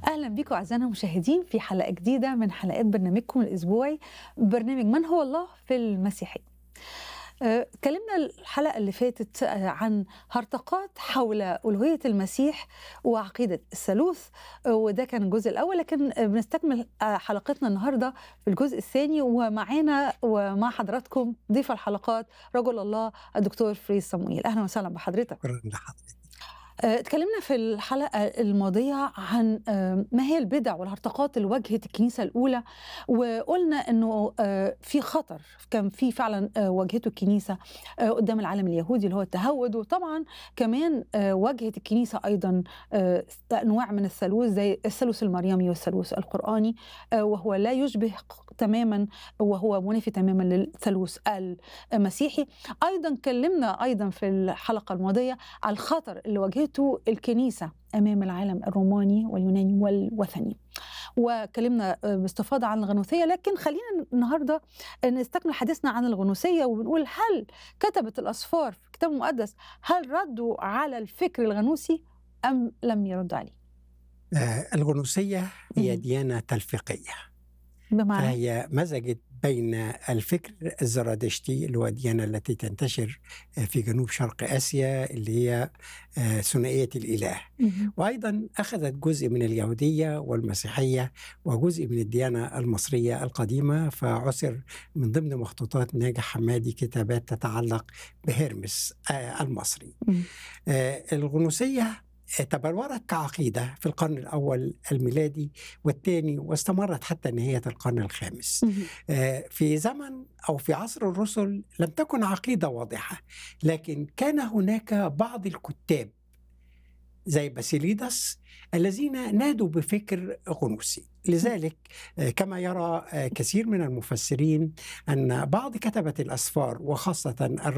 اهلا بيكم اعزائنا المشاهدين في حلقه جديده من حلقات برنامجكم الاسبوعي برنامج من هو الله في المسيحيه آه، اتكلمنا الحلقه اللي فاتت آه، عن هرطقات حول الوهيه المسيح وعقيده الثالوث آه، وده كان الجزء الاول لكن آه، بنستكمل آه، حلقتنا النهارده في الجزء الثاني ومعانا ومع حضراتكم ضيف الحلقات رجل الله الدكتور فريز صمويل اهلا وسهلا بحضرتك شكرا لحضرتك آه، اتكلمنا في الحلقة الماضية عن آه، ما هي البدع والهرطقات اللي واجهت الكنيسة الأولى وقلنا أنه آه، في خطر كان في فعلا آه، واجهته الكنيسة آه، قدام العالم اليهودي اللي هو التهود وطبعا كمان آه، واجهت الكنيسة أيضا آه، أنواع من الثالوث زي الثالوث المريمي والثالوث القرآني آه، وهو لا يشبه تماما وهو منافي تماما للثالوث المسيحي أيضا كلمنا أيضا في الحلقة الماضية على الخطر اللي واجهته الكنيسة أمام العالم الروماني واليوناني والوثني وكلمنا باستفاضة عن الغنوثية لكن خلينا النهاردة نستكمل حديثنا عن الغنوثية وبنقول هل كتبت الأسفار في الكتاب المقدس هل ردوا على الفكر الغنوصي أم لم يردوا عليه آه، الغنوصية هي مم. ديانة تلفيقية بمعنى فهي مزجت بين الفكر الزرادشتي اللي هو الديانة التي تنتشر آه، في جنوب شرق آسيا اللي هي آه، ثنائية الإله مهم. وأيضا أخذت جزء من اليهودية والمسيحية وجزء من الديانة المصرية القديمة فعسر من ضمن مخطوطات ناجح حمادي كتابات تتعلق بهرمس آه، المصري مم. آه، الغنوصية تبلورت كعقيدة في القرن الأول الميلادي والثاني واستمرت حتى نهاية القرن الخامس مهم. آه، في زمن أو في عصر الرسل لم تكن عقيدة واضحة لكن كان هناك بعض الكتاب زي باسيليدس الذين نادوا بفكر غنوصي لذلك آه، كما يرى آه، كثير من المفسرين أن بعض كتبة الأسفار وخاصة